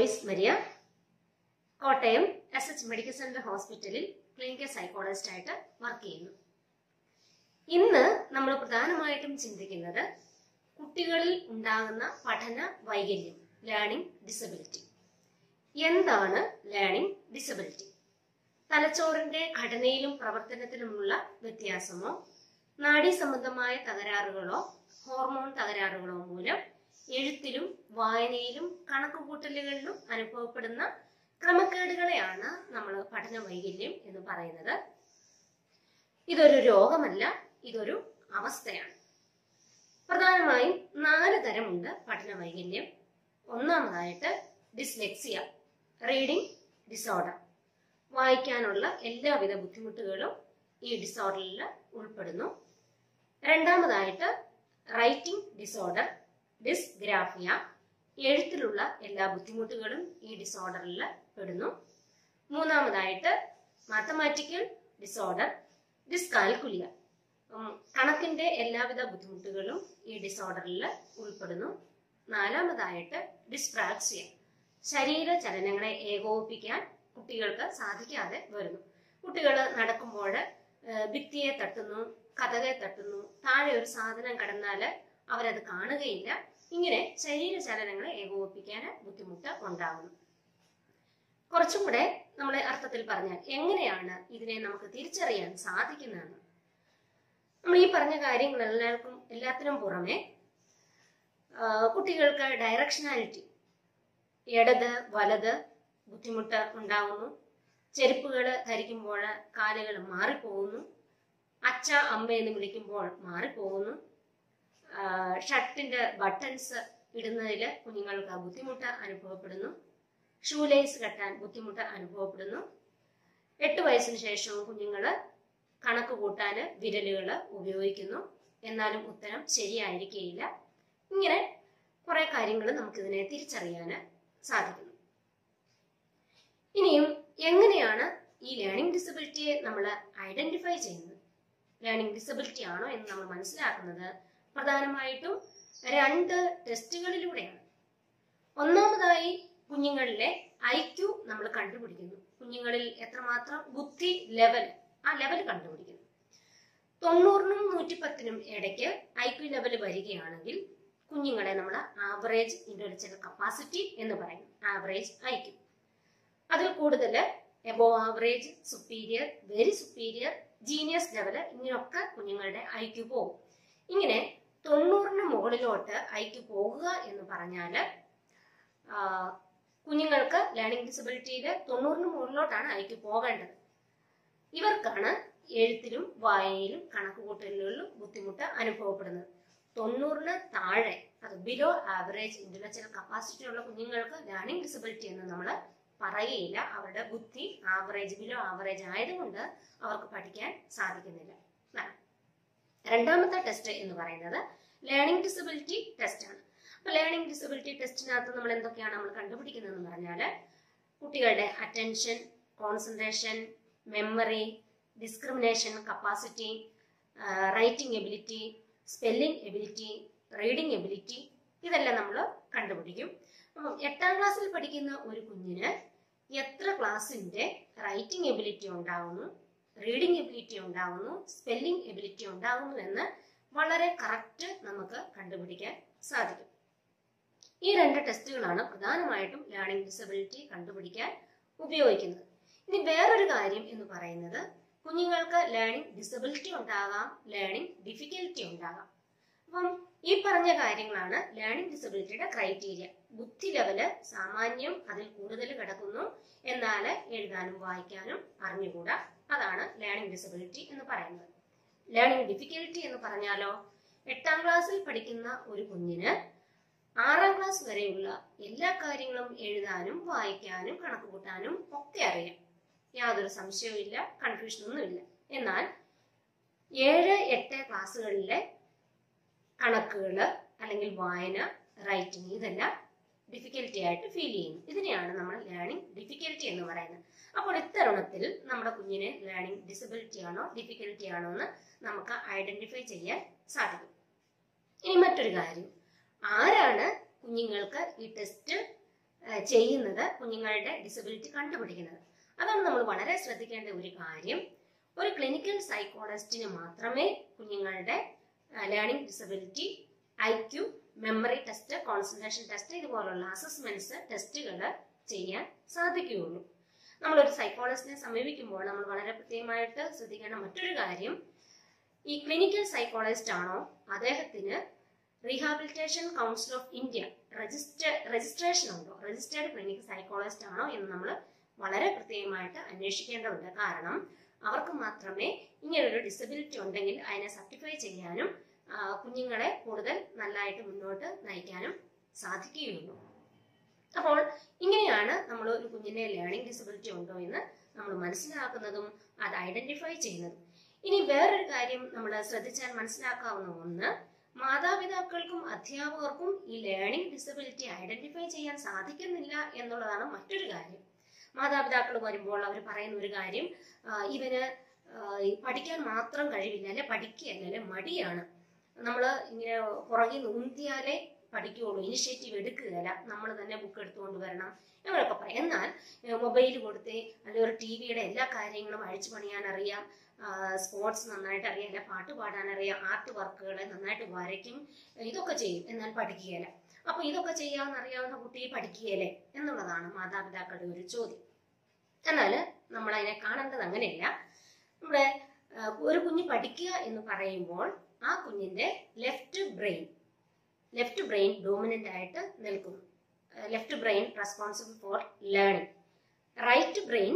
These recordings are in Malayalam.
Joyce Maria Kottayam S H medical centre ഹോസ്പിറ്റലിൽ ക്ലിനിക്കൽ സൈക്കോളജിസ്റ്റ് ആയിട്ട് വർക്ക് ചെയ്യുന്നു ഇന്ന് നമ്മൾ പ്രധാനമായിട്ടും ചിന്തിക്കുന്നത് കുട്ടികളിൽ ഉണ്ടാകുന്ന പഠന വൈകല്യം ലേണിംഗ് ഡിസബിലിറ്റി എന്താണ് ലേണിംഗ് ഡിസബിലിറ്റി തലച്ചോറിന്റെ ഘടനയിലും പ്രവർത്തനത്തിലുമുള്ള വ്യത്യാസമോ നാഡീ സംബന്ധമായ തകരാറുകളോ ഹോർമോൺ തകരാറുകളോ മൂലം എഴുത്തിലും വായനയിലും കണക്കുകൂട്ടലുകളിലും അനുഭവപ്പെടുന്ന ക്രമക്കേടുകളെയാണ് നമ്മൾ പഠന വൈകല്യം എന്ന് പറയുന്നത് ഇതൊരു രോഗമല്ല ഇതൊരു അവസ്ഥയാണ് പ്രധാനമായും നാല് തരമുണ്ട് പഠന വൈകല്യം ഒന്നാമതായിട്ട് ഡിസ്ലെക്സിയ റീഡിംഗ് ഡിസോർഡർ വായിക്കാനുള്ള എല്ലാവിധ ബുദ്ധിമുട്ടുകളും ഈ ഡിസോർഡറിൽ ഉൾപ്പെടുന്നു രണ്ടാമതായിട്ട് റൈറ്റിംഗ് ഡിസോർഡർ ഡിസ്ഗ്രാഫിയ എഴുത്തിലുള്ള എല്ലാ ബുദ്ധിമുട്ടുകളും ഈ ഡിസോർഡറിൽ പെടുന്നു മൂന്നാമതായിട്ട് മാത്തമാറ്റിക്കൽ ഡിസോർഡർ ഡിസ്കാൽക്കുലിയ ഉം, കണക്കിന്റെ എല്ലാവിധ ബുദ്ധിമുട്ടുകളും ഈ ഡിസോർഡറിൽ ഉൾപ്പെടുന്നു നാലാമതായിട്ട് ഡിസ്പ്രാക്സിയ ശരീര ചലനങ്ങളെ ഏകോപിപ്പിക്കാൻ കുട്ടികൾക്ക് സാധിക്കാതെ വരുന്നു കുട്ടികൾ നടക്കുമ്പോൾ ഭിത്തിയെ തട്ടുന്നു കഥകെ തട്ടുന്നു താഴെ ഒരു സാധനം കടന്നാൽ അവരത് കാണുകയില്ല ഇങ്ങനെ ശരീര ചലനങ്ങളെ ഏകോപിപ്പിക്കാൻ ബുദ്ധിമുട്ട് ഉണ്ടാകുന്നു കുറച്ചും കൂടെ നമ്മളെ അർത്ഥത്തിൽ പറഞ്ഞാൽ എങ്ങനെയാണ് ഇതിനെ നമുക്ക് തിരിച്ചറിയാൻ സാധിക്കുന്നതെന്ന് നമ്മൾ ഈ പറഞ്ഞ കാര്യങ്ങൾ എല്ലാവർക്കും എല്ലാത്തിനും പുറമെ ആ, കുട്ടികൾക്ക് ഡയറക്ഷനാലിറ്റി ഇടത് വലത് ബുദ്ധിമുട്ട് ഉണ്ടാകുന്നു ചെരുപ്പുകൾ ധരിക്കുമ്പോൾ കാലുകൾ മാറിപ്പോകുന്നു അച്ഛ അമ്മ എന്ന് വിളിക്കുമ്പോൾ മാറിപ്പോകുന്നു ആ, ഷർട്ടിന്റെ ബട്ടൺസ് ഇടുന്നതിൽ കുഞ്ഞുങ്ങൾക്ക് ബുദ്ധിമുട്ട് അനുഭവപ്പെടുന്നു ഷൂ ലേസ് കെട്ടാൻ ബുദ്ധിമുട്ട് അനുഭവപ്പെടുന്നു എട്ട് വയസ്സിന് ശേഷവും കുഞ്ഞുങ്ങൾ കണക്ക് കൂട്ടാൻ വിരലുകൾ ഉപയോഗിക്കുന്നു എന്നാലും ഉത്തരം ശരിയായിരിക്കുകയില്ല ഇങ്ങനെ കുറെ കാര്യങ്ങൾ നമുക്കിതിനെ തിരിച്ചറിയാൻ സാധിക്കുന്നു ഇനിയും എങ്ങനെയാണ് ഈ ലേണിംഗ് ഡിസബിലിറ്റിയെ നമ്മൾ ഐഡന്റിഫൈ ചെയ്യുന്നത് ലേണിംഗ് ഡിസബിലിറ്റി ആണോ എന്ന് നമ്മൾ മനസ്സിലാക്കുന്നത് പ്രധാനമായിട്ടും രണ്ട് ടെസ്റ്റുകളിലൂടെയാണ് ഒന്നാമതായി കുഞ്ഞുങ്ങളിലെ ഐ ക്യു നമ്മൾ കണ്ടുപിടിക്കുന്നു കുഞ്ഞുങ്ങളിൽ എത്രമാത്രം ബുദ്ധി ലെവൽ ആ ലെവൽ കണ്ടുപിടിക്കുന്നു തൊണ്ണൂറിനും നൂറ്റിപ്പത്തിനും ഇടയ്ക്ക് ഐ ക്യു ലെവൽ വരികയാണെങ്കിൽ കുഞ്ഞുങ്ങളെ നമ്മൾ ആവറേജ് ഇന്റലിജന്റ് കപ്പാസിറ്റി എന്ന് പറയും ആവറേജ് ഐ ക്യു അതിൽ കൂടുതൽ above average superior very superior genius level ഇങ്ങനെയൊക്കെ കുഞ്ഞുങ്ങളുടെ ഐ ക്യു പോകും ഇങ്ങനെ തൊണ്ണൂറിന് മുകളിലോട്ട് ഐ ക്യു പോകുക എന്ന് പറഞ്ഞാൽ കുഞ്ഞുങ്ങൾക്ക് ലേണിംഗ് ഡിസബിലിറ്റിയിൽ തൊണ്ണൂറിന് മുകളിലോട്ടാണ് ഐ ക്യു പോകേണ്ടത് ഇവർക്കാണ് എഴുത്തിലും വായനയിലും കണക്കുകൂട്ടലുകളിലും ബുദ്ധിമുട്ട് അനുഭവപ്പെടുന്നത് തൊണ്ണൂറിന് താഴെ അത് ബിലോ ആവറേജ് ഇന്റലക്ച്വൽ കപ്പാസിറ്റി ഉള്ള കുഞ്ഞുങ്ങൾക്ക് ലേണിംഗ് ഡിസബിലിറ്റി എന്ന് നമ്മൾ പറയുകയില്ല അവരുടെ ബുദ്ധി ആവറേജ് ബിലോ ആവറേജ് ആയതുകൊണ്ട് അവർക്ക് പഠിക്കാൻ സാധിക്കുന്നില്ല എന്നാണ്. രണ്ടാമത്തെ ടെസ്റ്റ് എന്ന് പറയുന്നത് ലേണിംഗ് ഡിസബിലിറ്റി ടെസ്റ്റ് ആണ് അപ്പൊ ലേണിംഗ് ഡിസബിലിറ്റി ടെസ്റ്റിനകത്ത് നമ്മൾ എന്തൊക്കെയാണ് നമ്മൾ കണ്ടുപിടിക്കുന്നതെന്ന് പറഞ്ഞാൽ കുട്ടികളുടെ attention concentration memory discrimination capacity writing ability spelling ability reading ability ഇതെല്ലാം നമ്മൾ കണ്ടുപിടിക്കും അപ്പം എട്ടാം ക്ലാസ്സിൽ പഠിക്കുന്ന ഒരു കുഞ്ഞിന് എത്ര ക്ലാസ്സിന്റെ റൈറ്റിംഗ് എബിലിറ്റി ഉണ്ടാകുന്നു റീഡിംഗ് എബിലിറ്റി ഉണ്ടാകുന്നു സ്പെല്ലിംഗ് എബിലിറ്റി ഉണ്ടാകുന്നു എന്ന് വളരെ കറക്റ്റ് നമുക്ക് കണ്ടുപിടിക്കാൻ സാധിക്കും ഈ രണ്ട് ടെസ്റ്റുകളാണ് പ്രധാനമായിട്ടും ലേണിംഗ് ഡിസബിലിറ്റി കണ്ടുപിടിക്കാൻ ഉപയോഗിക്കുന്നത് ഇനി വേറൊരു കാര്യം എന്ന് പറയുന്നത് കുഞ്ഞുങ്ങൾക്ക് ലേണിംഗ് ഡിസബിലിറ്റി ഉണ്ടാകാം ലേണിംഗ് ഡിഫിക്കൽറ്റി ഉണ്ടാകാം അപ്പം ഈ പറഞ്ഞ കാര്യങ്ങളാണ് ലേണിംഗ് ഡിസബിലിറ്റിയുടെ ക്രൈറ്റീരിയ ബുദ്ധി ലെവല് സാമാന്യം അതിൽ കൂടുതൽ കിടക്കുന്നു എന്നാൽ എഴുതാനും വായിക്കാനും അറിഞ്ഞുകൂടാ അതാണ് ലേണിംഗ് ഡിസബിലിറ്റി എന്ന് പറയുന്നത് ലേണിംഗ് ഡിഫിക്കൽറ്റി എന്ന് പറഞ്ഞാലോ എട്ടാം ക്ലാസ്സിൽ പഠിക്കുന്ന ഒരു കുഞ്ഞിന് ആറാം ക്ലാസ് വരെയുള്ള എല്ലാ കാര്യങ്ങളും എഴുതാനും വായിക്കാനും കണക്ക് കൂട്ടാനും ഒക്കെ അറിയാം യാതൊരു സംശയവും ഇല്ല കൺഫ്യൂഷനൊന്നും ഇല്ല എന്നാൽ ഏഴ് എട്ട് ക്ലാസ്സുകളിലെ കണക്കുകൾ അല്ലെങ്കിൽ വായന റൈറ്റിംഗ് ഇതെല്ലാം ഡിഫിക്കൽറ്റി ആയിട്ട് ഫീൽ ചെയ്യുന്നു ഇതിനെയാണ് നമ്മൾ ലേണിംഗ് ഡിഫിക്കൽറ്റി എന്ന് പറയുന്നത് അപ്പോൾ ഇത്തരുണത്തിൽ നമ്മുടെ കുഞ്ഞിന് ലേണിംഗ് ഡിസബിലിറ്റി ആണോ ഡിഫിക്കൽറ്റി ആണോ എന്ന് നമുക്ക് ഐഡന്റിഫൈ ചെയ്യാൻ സാധിക്കും ഇനി മറ്റൊരു കാര്യം ആരാണ് കുഞ്ഞുങ്ങൾക്ക് ഈ ടെസ്റ്റ് ആ, ചെയ്യുന്നത് കുഞ്ഞുങ്ങളുടെ ഡിസബിലിറ്റി കണ്ടുപിടിക്കുന്നത് അതാണ് നമ്മൾ വളരെ ശ്രദ്ധിക്കേണ്ട ഒരു കാര്യം ഒരു ക്ലിനിക്കൽ സൈക്കോളജിസ്റ്റിന് മാത്രമേ കുഞ്ഞുങ്ങളുടെ learning disability I Q memory test concentration test ഇതുപോലുള്ള അസസ്മെന്റ്സ് ടെസ്റ്റുകൾ ചെയ്യാൻ സാധിക്കുകയുള്ളൂ നമ്മളൊരു സൈക്കോളജിസ്റ്റിനെ സമീപിക്കുമ്പോൾ നമ്മൾ വളരെ പ്രത്യേകമായിട്ട് ശ്രദ്ധിക്കേണ്ട മറ്റൊരു കാര്യം ഈ ക്ലിനിക്കൽ സൈക്കോളജിസ്റ്റ് ആണോ അദ്ദേഹത്തിന് rehabilitation council of India register registration ഉണ്ടോ രജിസ്റ്റേർഡ് ക്ലിനിക്കൽ സൈക്കോളജിസ്റ്റ് ആണോ എന്ന് നമ്മൾ വളരെ പ്രത്യേകമായിട്ട് അന്വേഷിക്കേണ്ടതുണ്ട് കാരണം അവർക്ക് മാത്രമേ ഇങ്ങനൊരു ഡിസബിലിറ്റി ഉണ്ടെങ്കിൽ അതിനെ സർട്ടിഫൈ ചെയ്യാനും ആ, കുഞ്ഞുങ്ങളെ കൂടുതൽ നല്ലതായിട്ട് മുന്നോട്ട് നയിക്കാനും സാധിക്കുകയുള്ളൂ അപ്പോൾ ഇങ്ങനെയാണ് നമ്മൾ ഒരു കുഞ്ഞിനെ ലേണിംഗ് ഡിസബിലിറ്റി ഉണ്ടോ എന്ന് നമ്മൾ മനസ്സിലാക്കുന്നതും അത് ഐഡന്റിഫൈ ചെയ്യുന്നതും ഇനി വേറൊരു കാര്യം നമ്മൾ ശ്രദ്ധിച്ചാൽ മനസ്സിലാക്കാവുന്ന ഒന്ന് മാതാപിതാക്കൾക്കും അധ്യാപകർക്കും ഈ ലേണിംഗ് ഡിസബിലിറ്റി ഐഡന്റിഫൈ ചെയ്യാൻ സാധിക്കുന്നില്ല എന്നുള്ളതാണ് മറ്റൊരു കാര്യം മാതാപിതാക്കൾ വരുമ്പോൾ അവർ പറയുന്ന ഒരു കാര്യം ആ, ഇവന് ആ, ഈ പഠിക്കാൻ മാത്രം കഴിവില്ല അല്ലെ പഠിക്കുകയല്ല അല്ലെ മടിയാണ് നമ്മൾ ഇങ്ങനെ പുറകിൽ നിന്ന് ഉന്തിയാലേ പഠിക്കുകയുള്ളൂ ഇനിഷ്യേറ്റീവ് എടുക്കുകയല്ല നമ്മൾ തന്നെ ബുക്ക് എടുത്തുകൊണ്ട് വരണം അങ്ങനെയൊക്കെ പറയും എന്നാൽ മൊബൈൽ കൊടുത്തേ അല്ലെങ്കിൽ ഒരു ടി വിയുടെ എല്ലാ കാര്യങ്ങളും അഴിച്ചു പണിയാൻ അറിയാം സ്പോർട്സ് നന്നായിട്ട് അറിയാം അല്ലെ പാട്ട് പാടാൻ അറിയാം ആർട്ട് വർക്കുകൾ നന്നായിട്ട് വരയ്ക്കും ഇതൊക്കെ ചെയ്യും എന്നാൽ പഠിക്കുകയില്ല അപ്പൊ ഇതൊക്കെ ചെയ്യാമെന്ന് അറിയാവുന്ന കുട്ടി പഠിക്കുകയല്ലേ എന്നുള്ളതാണ് മാതാപിതാക്കളുടെ ഒരു ചോദ്യം എന്നാൽ നമ്മൾ അതിനെ കാണേണ്ടത് അങ്ങനെയല്ല നമ്മുടെ ആ, ഒരു കുഞ്ഞ് പഠിക്കുക എന്ന് പറയുമ്പോൾ ആ കുഞ്ഞിന്റെ left brain left brain dominant ആയിട്ട് നിൽക്കുന്നു left brain responsible for learning right brain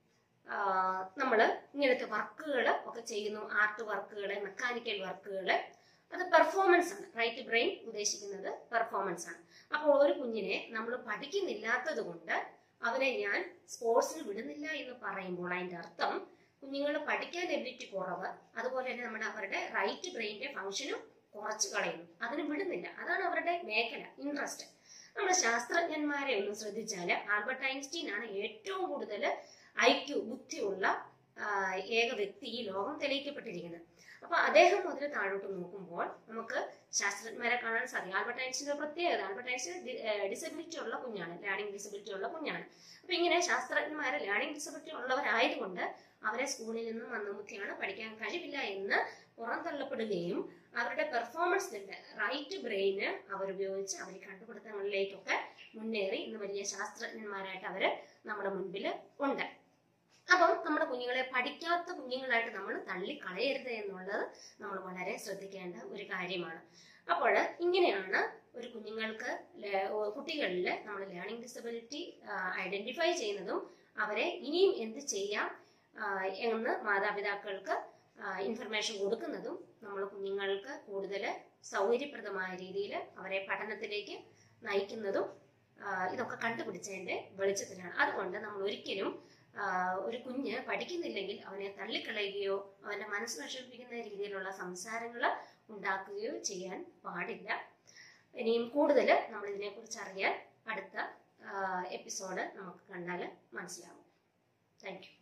നമ്മൾ ഇങ്ങനത്തെ വർക്കുകൾ ഒക്കെ ചെയ്യുന്നു ആർട്ട് വർക്കുകൾ മെക്കാനിക്കൽ വർക്കുകൾ അത് പെർഫോമൻസ് ആണ് റൈറ്റ് ബ്രെയിൻ ഉദ്ദേശിക്കുന്നത് പെർഫോമൻസ് ആണ് അപ്പോൾ ഒരു കുഞ്ഞിനെ നമ്മൾ പഠിക്കുന്നില്ലാത്തത് കൊണ്ട് അവനെ ഞാൻ സ്പോർട്സിന് വിടുന്നില്ല എന്ന് പറയുമ്പോൾ അതിന്റെ അർത്ഥം കുഞ്ഞുങ്ങൾ പഠിക്കാൻ എബിലിറ്റി കുറവ് അതുപോലെ തന്നെ നമ്മുടെ അവരുടെ റൈറ്റ് ബ്രെയിനിന്റെ ഫംഗ്ഷനും കുറച്ച് കളയുന്നു അതിന് വിടുന്നില്ല അതാണ് അവരുടെ മേഖല ഇൻട്രസ്റ്റ് നമ്മുടെ ശാസ്ത്രജ്ഞന്മാരെ ഒന്ന് ശ്രദ്ധിച്ചാൽ ആൽബർട്ട് ഐൻസ്റ്റീൻ ആണ് ഏറ്റവും കൂടുതൽ ഐക്യു ബുദ്ധിയുള്ള ആ, ഏക വ്യക്തി ഈ ലോകം തെളിയിക്കപ്പെട്ടിരിക്കുന്നത് അപ്പൊ അദ്ദേഹം മുതൽ താഴോട്ട് നോക്കുമ്പോൾ നമുക്ക് ശാസ്ത്രജ്ഞന്മാരെ കാണാൻ സാധിക്കും ആൽബർട്ട് ഐൻസ്റ്റീൻ്റെ പ്രത്യേകത ആൽബർട്ട് ഐൻസ്റ്റീൻ ഡിസബിലിറ്റി ഉള്ള കുഞ്ഞാണ് ലേണിംഗ് ഡിസബിലിറ്റി ഉള്ള കുഞ്ഞാണ് അപ്പൊ ഇങ്ങനെ ശാസ്ത്രജ്ഞന്മാരെ ലേണിംഗ് ഡിസബിലിറ്റി ഉള്ളവരായതുകൊണ്ട് അവരെ സ്കൂളിൽ നിന്നും മന്ദബുദ്ധിയാണ് പഠിക്കാൻ കഴിവില്ല എന്ന് പുറന്തള്ളപ്പെടുകയും അവരുടെ പെർഫോമൻസിന്റെ റൈറ്റ് ബ്രെയിന് അവരുപയോഗിച്ച് അവർ കണ്ടുപിടുത്തങ്ങളിലേക്കൊക്കെ മുന്നേറി ഇന്ന് വലിയ ശാസ്ത്രജ്ഞന്മാരായിട്ട് അവര് നമ്മുടെ മുൻപിൽ ഉണ്ട് അപ്പം നമ്മുടെ കുഞ്ഞുങ്ങളെ പഠിക്കാത്ത കുഞ്ഞുങ്ങളായിട്ട് നമ്മൾ തള്ളിക്കളയരുത് എന്നുള്ളത് നമ്മൾ വളരെ ശ്രദ്ധിക്കേണ്ട ഒരു കാര്യമാണ് അപ്പോൾ ഇങ്ങനെയാണ് ഒരു കുഞ്ഞുങ്ങൾക്ക് ലെ- ഓ, കുട്ടികളിൽ നമ്മൾ ലേണിംഗ് ഡിസബിലിറ്റി ഐഡന്റിഫൈ ചെയ്യുന്നതും അവരെ ഇനിയും എന്ത് ചെയ്യാം ആ, എന്ന് മാതാപിതാക്കൾക്ക് ഇൻഫർമേഷൻ കൊടുക്കുന്നതും നമ്മൾ കുഞ്ഞുങ്ങൾക്ക് കൂടുതൽ സൗകര്യപ്രദമായ രീതിയിൽ അവരെ പഠനത്തിലേക്ക് നയിക്കുന്നതും ആ, ഇതൊക്കെ കണ്ടുപിടിച്ചതിന്റെ വെളിച്ചത്തിലാണ് അതുകൊണ്ട് നമ്മൾ ഒരിക്കലും ആ, ഒരു കുഞ്ഞ് പഠിക്കുന്നില്ലെങ്കിൽ അവനെ തള്ളിക്കളയുകയോ അവന്റെ മനസ്സ് വിഷമിപ്പിക്കുന്ന രീതിയിലുള്ള സംസാരങ്ങൾ ഉണ്ടാക്കുകയോ ചെയ്യാൻ പാടില്ല ഇനിയും കൂടുതൽ നമ്മൾ ഇതിനെക്കുറിച്ച് അറിയാൻ അടുത്ത എപ്പിസോഡ് നമുക്ക് കണ്ടാൽ മനസ്സിലാവും താങ്ക് യു